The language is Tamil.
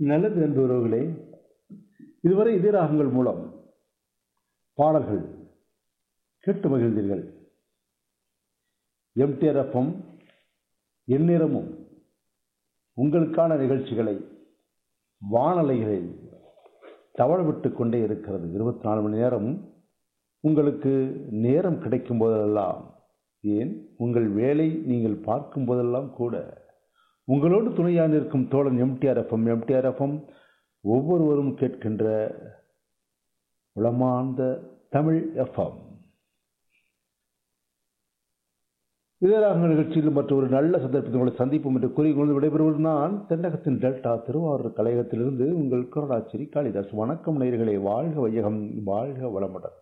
நல்லது என்பவர்களே இதுவரை இதே ராகங்கள் மூலம் பாடல்கள் கேட்டு மகிழ்ந்தீர்கள் எம்டிஆர்எஃப்எம் எந்நேரமும் உங்களுக்கான நிகழ்ச்சிகளை வானலைகளில் தவழ விட்டு கொண்டே இருக்கிறது இருபத்தி நாலு மணி நேரம் உங்களுக்கு நேரம் கிடைக்கும் போதெல்லாம் ஏன் உங்கள் வேலை நீங்கள் பார்க்கும் போதெல்லாம் கூட உங்களோடு துணையாக நிற்கும் தோழன் எம்டிஆர்எஃப்எம் எம்டிஆர்எஃப்எம் ஒவ்வொருவரும் கேட்கின்ற உளமார்ந்த தமிழ் எஃப்எம் இதராக நிகழ்ச்சியில் மற்ற ஒரு நல்ல சந்தர்ப்பத்தை உங்களை சந்திப்போம் என்று கூறிக்கொண்டு விடைபெறுவது நான் தென்னகத்தின் டெல்டா திருவாரூர் கலையகத்திலிருந்து உங்கள் குரலாச்சேரி காளிதாஸ் வணக்கம் நேயர்களே வாழ்க வையகம் வாழ்க வளமுடன்